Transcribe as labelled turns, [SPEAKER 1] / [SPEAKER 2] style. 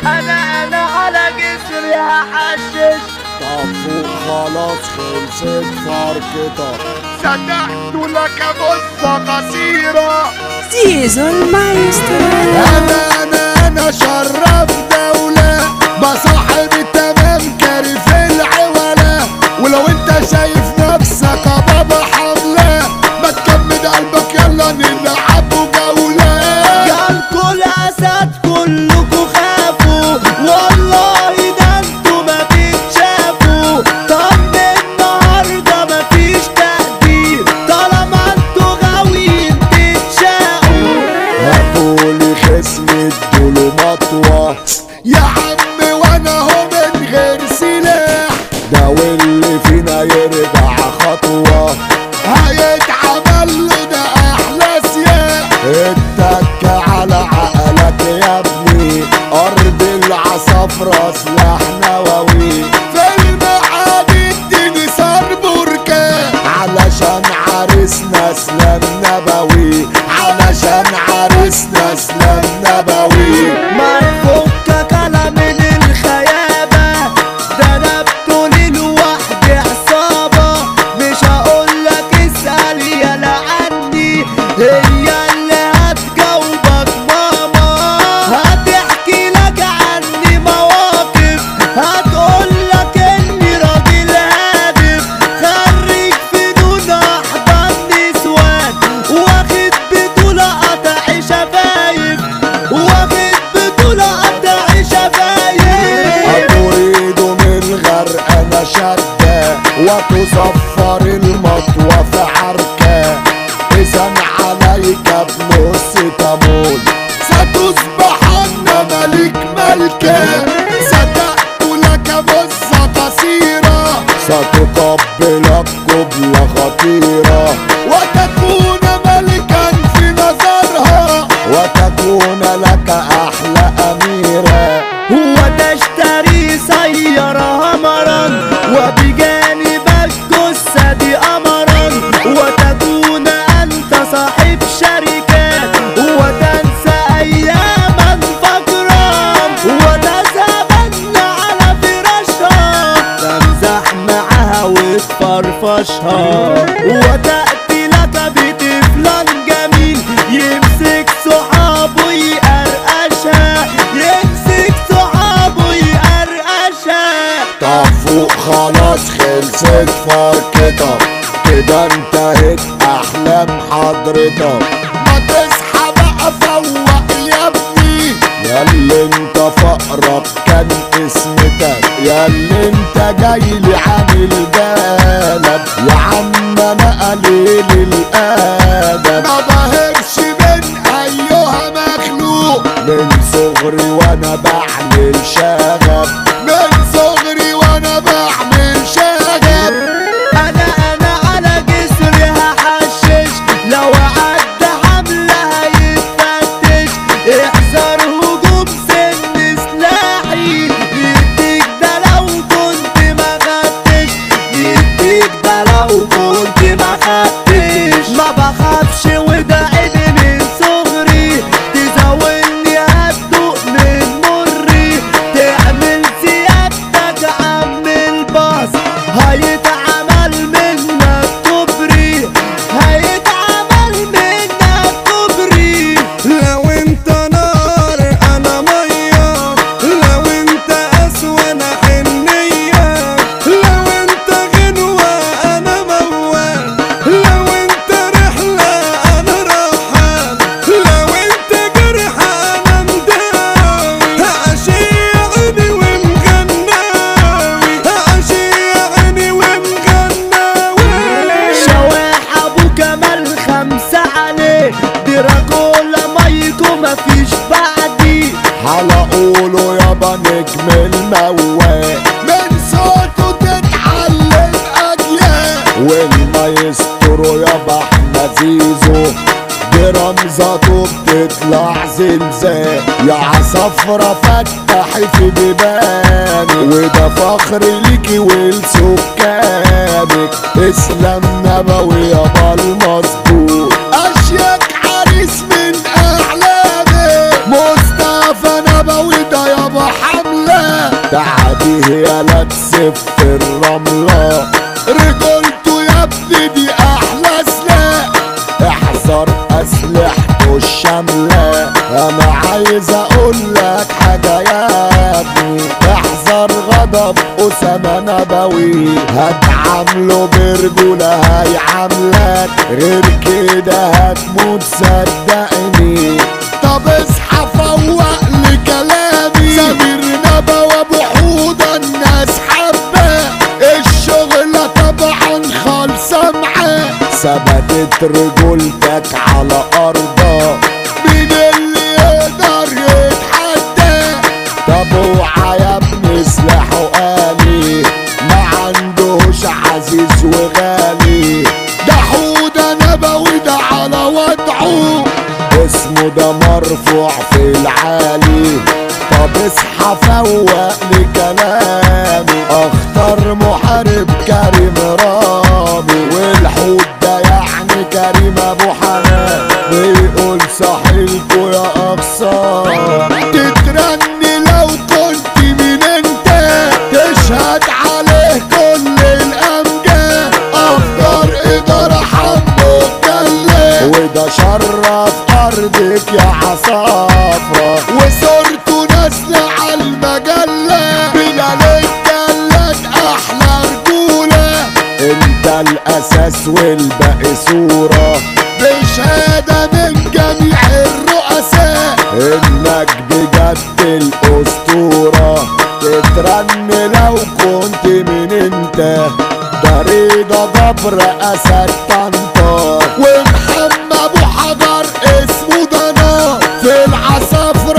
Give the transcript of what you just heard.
[SPEAKER 1] انا انا على جسري هحشش
[SPEAKER 2] طب فوق خلاص خلصت فرقتك
[SPEAKER 1] صدقت لك بصة قصيرة
[SPEAKER 3] Ziezo il maestro.
[SPEAKER 2] انا انا انا شرف دولة بصاحب التمام كاري في العولة ولو انت شايف نفسك يا بابا حملة ما تكمد قلبك يلا نلعب جولة
[SPEAKER 1] جالكوا الاسد كلكوا خافوا والله ده انتوا ما تتشافوا طب النهارده مفيش تقدير طالما انتوا غاويين تتشاقوا
[SPEAKER 2] هاتولي خصم ادوله مطوة يا عم وانا هو من غير سلاح ده واللي فينا يرجع خطوة هيتعمل له ده احلى سياح اتك على عقلك يا ابني ارض العصافرة سلاح نووي في المعادي اديني صار بركان علشان عريسنا اسلام نبوي علشان عريسنا اسلام نبوي
[SPEAKER 1] ما تفكك على من الخيابة ده انا بطولي لوحدي عصابة مش هقولك اسأل يالا عني هي اللي هتجاوبك ماما هتحكي لك عني مواقف هتقولك اني راجل هادف خريج فنون احضان نسوان واخد بطولة قطع شفايف واخد بطولة قطع شفايف
[SPEAKER 2] اريد من غرق انا شدة وتصفر المطوة في عركة اذا عليك بنص تمول ستصبحن ملك ملكة صدقت لك بصة قصيرة ستقبلك قبلة خطيرة وتكون ملكا في نظرها وتكون لك احلى اميره
[SPEAKER 1] وتشتري سيارة همرا وبجانبك جثة قمرا وتكون أنت صاحب شركات وتنسى أياما فقرا وتذهبن على فراشها تمزح معها وتفرفشها وتأتي لك بطفلان جميل يمسك صحابه يقرقشها يمسك صحابه يقرقشها
[SPEAKER 2] طب فوق خلاص خلصت فرقتك كده انتهت احلام حضرتك ما تصحى بقى فوق يا ابني يا اللي انت فقرك كان اسمتك يا اللي انت جاي لي عامل بالك يا عم انا قليل الادب ما بهبش من ايها مخلوق من صغري وانا بعمل شغب من صغري وانا بعمل شغب
[SPEAKER 1] انا انا على جسري هحشش لو عدى حملة هيتفتش احذر هجوم سن سلاحي يديك ده لو كنت ما خدتش يديك ده لو كنت ما خدتش ما بخافش وده عيني من صغري تزاولني هتدوق من مري تعمل سيادتك عم الباص هيتعمل منك كوبري هيتعمل منك كوبري
[SPEAKER 4] لو انت نار انا ميه لو انت قسوة انا حنية لو انت غنوة انا موال لو انت رحلة انا راحة لو انت جرح انا مداوي عشيقني ومغناوي عشيقني ومغناوي
[SPEAKER 1] شواح ابو كمال خمسة عليه دراكولا مايكو مفيش بعدي
[SPEAKER 2] هلاقوله يابا نجم الموال من صوته تتعلم اجيال والمايسترو يابا احمد زيزو برمزته بتطلع زلزال يا عصفرة فتحي في بيباني وده فخر ليكي ولسكانك اسلام نبوي يابا المظبوط اشيك عريس من احلامي مصطفى نبوي ده يابا تعديه يا لا تسف الرملة رجولته يا ابني دي احلى سلاح احذر اسلحته الشاملة انا عايز اقول لك حاجة يا ابني احذر غضب اسامة نبوي هتعامله برجولة هيعاملك غير كده هتموت صدقني طب اصحى فوق لكلامي سمير نبا وابو حوضة الناس حبة الشغلة طبعا خالصة معاه ثبتت رجولتك على ارضها مين اللي يقدر يتحدى طب اوعى يا ابني سلاحه آلي ما عندهوش عزيز وغالي ده حودة نبوي ده على وضعه اسمه ده مرفوع في العالي طب اصحى فوق لكلامي اختار محارب كريم رامي والحوت ده يعني كريم ابو حنان بيقول صحيلكوا يا اقصار تترني لو كنت مين انت تشهد عليه كل الامجاد اختار اداره حمو الكلام وده شرف ارضك يا عصافرة وصورته نازلة على المجلة بلال الجلاد احلى رجولة انت الاساس والباقي صورة بشهادة من جميع الرؤساء انك بجد الاسطورة تترن لو كنت من انت ده رضا جبر اسد طنطا ومحمد ابو حجر اسمه ده نار في العصافرة